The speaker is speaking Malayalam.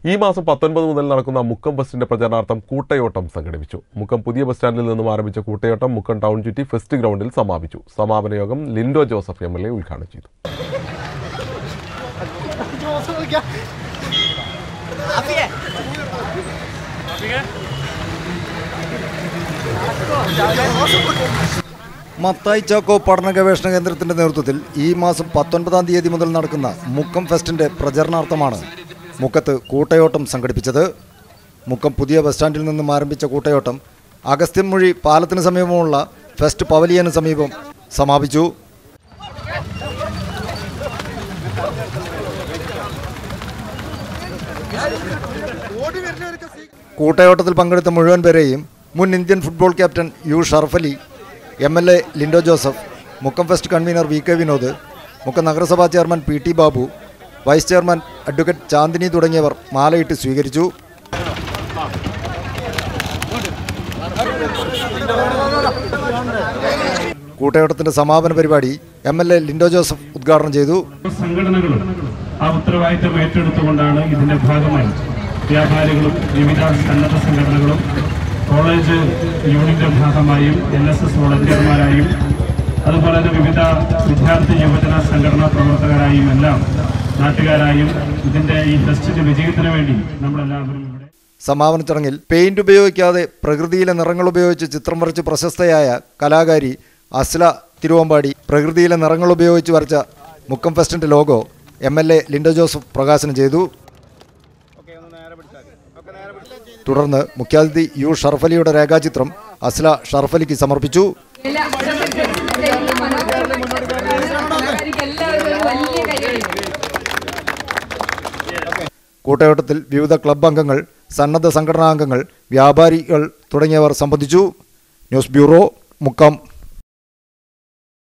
ഈ മാസം പത്തൊൻപത് മുതൽ നടക്കുന്ന മുക്കം ഫെസ്റ്റിന്റെ പ്രചരണാർത്ഥം കൂട്ടയോട്ടം സംഘടിപ്പിച്ചു മുക്കം പുതിയ ബസ് സ്റ്റാൻഡിൽ നിന്നും ആരംഭിച്ച കൂട്ടയോട്ടം മുക്കം ടൗൺ ചുറ്റി ഫെസ്റ്റ് ഗ്രൗണ്ടിൽ സമാപിച്ചു സമാപന യോഗം Lindo Joseph M L A ഉദ്ഘാടനം ചെയ്തു മത്തായി ചാക്കോ പഠന ഗവേഷണ കേന്ദ്രത്തിന്റെ നേതൃത്വത്തിൽ ഈ മാസം പത്തൊൻപതാം തീയതി മുതൽ നടക്കുന്ന മുക്കം ഫെസ്റ്റിന്റെ പ്രചരണാർത്ഥമാണ് മുക്കത്ത് കൂട്ടയോട്ടം സംഘടിപ്പിച്ചത് മുക്കം പുതിയ ബസ് സ്റ്റാൻഡിൽ നിന്നും ആരംഭിച്ച കൂട്ടയോട്ടം അഗസ്ത്യൻമൊഴി പാലത്തിന് സമീപമുള്ള ഫെസ്റ്റ് പവലിയന് സമീപം സമാപിച്ചു കൂട്ടയോട്ടത്തിൽ പങ്കെടുത്ത മുഴുവൻ പേരെയും മുൻ Indian football captain U Sharafali M L A Lindo Joseph Mukkam fest convenor V K Vinod Mukkam നഗരസഭാ chairman P T Babu vice chairman advocate Chandini തുടങ്ങിയവർ മാലയിട്ട് സ്വീകരിച്ചു കൂട്ടയോട്ടത്തിന്റെ സമാപന പരിപാടി M L A Lindo Joseph ഉദ്ഘാടനം ചെയ്തു സംഘടനകളും ആ ഉത്തരവാദിത്തം ഏറ്റെടുത്തുകൊണ്ടാണ് ഇതിന്റെ ഭാഗമായി വ്യാപാരികളും വിവിധ സന്നദ്ധ സംഘടനകളും കോളേജ് യൂണിറ്റിന്റെ ഭാഗമായും എൻ എസ് എസ് വോളണ്ടിയർമാരായും അതുപോലെ തന്നെ വിവിധ വിദ്യാർത്ഥി യുവജന സംഘടനാ പ്രവർത്തകരായും എല്ലാം നാട്ടുകാരായും ഇതിന്റെ ഈ ഫെസ്റ്റിന്റെ വിജയത്തിന് വേണ്ടി നമ്മളെല്ലാവരും ഇവിടെ സമാപന ചടങ്ങിൽ പെയിന്റ് ഉപയോഗിക്കാതെ പ്രകൃതിയിലെ നിറങ്ങൾ ഉപയോഗിച്ച് ചിത്രം വരച്ച് പ്രശസ്തയായ കലാകാരി അസ്ല തിരുവമ്പാടി പ്രകൃതിയിലെ നിറങ്ങൾ ഉപയോഗിച്ച് വരച്ച മുക്കം ഫെസ്റ്റിന്റെ logo M L A Lindo Joseph പ്രകാശനം ചെയ്തു തുടർന്ന് മുഖ്യാതിഥി യു ഷർഫലിയുടെ രേഖാചിത്രം അസ്ല ഷർഫലിക്ക് സമർപ്പിച്ചു എല്ലാ ഇടപെട്ട് മനോഹരമായി കലാകാരിക്ക് എല്ലാവരും ഒരു വലിയ കൈയടി കൂട്ടയോട്ടത്തിൽ വിവിധ ക്ലബ് അംഗങ്ങൾ സന്നദ്ധ സംഘടനാ അംഗങ്ങൾ വ്യാപാരികൾ തുടങ്ങിയവർ സംബന്ധിച്ചു ന്യൂസ് ബ്യൂറോ മുക്കം